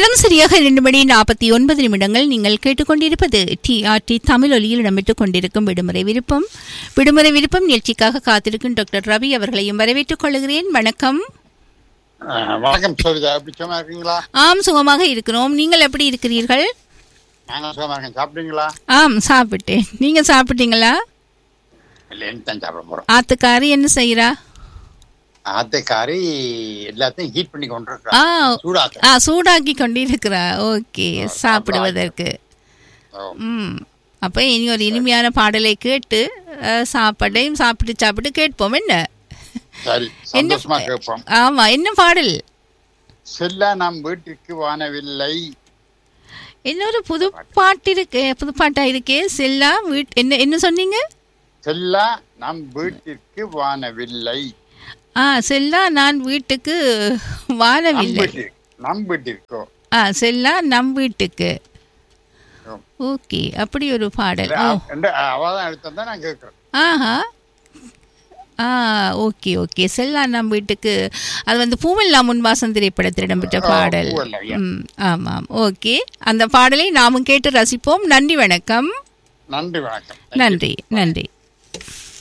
நேரம் சரியாக இரண்டு மணி நாற்பத்தி ஒன்பது நிமிடங்கள் நீங்கள் கேட்டுக்கொண்டிருப்பது டிஆர்டி தமிழ் ஒலியில் இடம்பெற்றுக் கொண்டிருக்கும் விடுமுறை விருப்பம் விடுமுறை விருப்பம் நிகழ்ச்சிக்காக காத்திருக்கும் டாக்டர் ரவி அவர்களையும் வரவேற்றுக் கொள்கிறேன் வணக்கம் அஹ், வணக்கம் சோரிதா எப்படி சும்மா இருக்கீங்களா ஆம் சுகமாக இருக்கிறோம் நீங்கள் எப்படி இருக்கிறீர்கள் நாங்க சுகமா இருக்கேன் சாப்பிட்டீங்களா ஆம் சாப்பிட்டேன் நீங்க சாப்பிட்டீங்களா இல்ல எனக்கு தான் சாப்பிட போறோம் ஆத்துக்காரி என்ன செய்யறா ஆத்தைக்காரி எல்லாத்தையும் ஹீட் பண்ணி கொண்டு ஆ இருக்கா சூடாக்க ஆ சூடாக்கி கொண்டிருக்கிறா ஓகே சாப்பிடுவதற்கு ஓ, ம் அப்போ இனி ஒரு இனிமையான பாடலை கேட்டு அஹ், சாப்பாடையும் சாப்பிட்டு சாப்பிட்டு கேட்போம் என்ன சரி என்ன சந்தோஷமா கேட்போம் ஆமா என்ன பாடல் செல்ல நம் வீட்டிற்கு வானவில்லை இன்னொரு புது பாட்டு இருக்கு புது பாட்டா இருக்கே செல்லா வீட் என்ன என்ன சொன்னீங்க செல்ல நம் வீட்டிற்கு வானவில்லை ஆ செல்லா நான் வீட்டுக்கு நம் வாழவில்லை வீட்டிற்கு நம் வீட்டிற்கோ ஆ செல்லா நம் வீட்டுக்கு ஆம். ஓகே அப்படி ஒரு பாடல் ஓ அவதான் எடுத்தா நான் கேட்கிறேன் ஆஹா ஆ ஓகே ஓகே செல்லா நம் வீட்டுக்கு அது வந்து பூவெல்லா முன்வாசம் திரைப்படத்தில் இடம்பெற்ற ஆ, பாடல் பூவெல்லாம், yeah. ம் ஆமாம் ஓகே அந்த பாடலை நாமும் கேட்டு ரசிப்போம் நன்றி வணக்கம் நன்றி வணக்கம் நன்றி நன்றி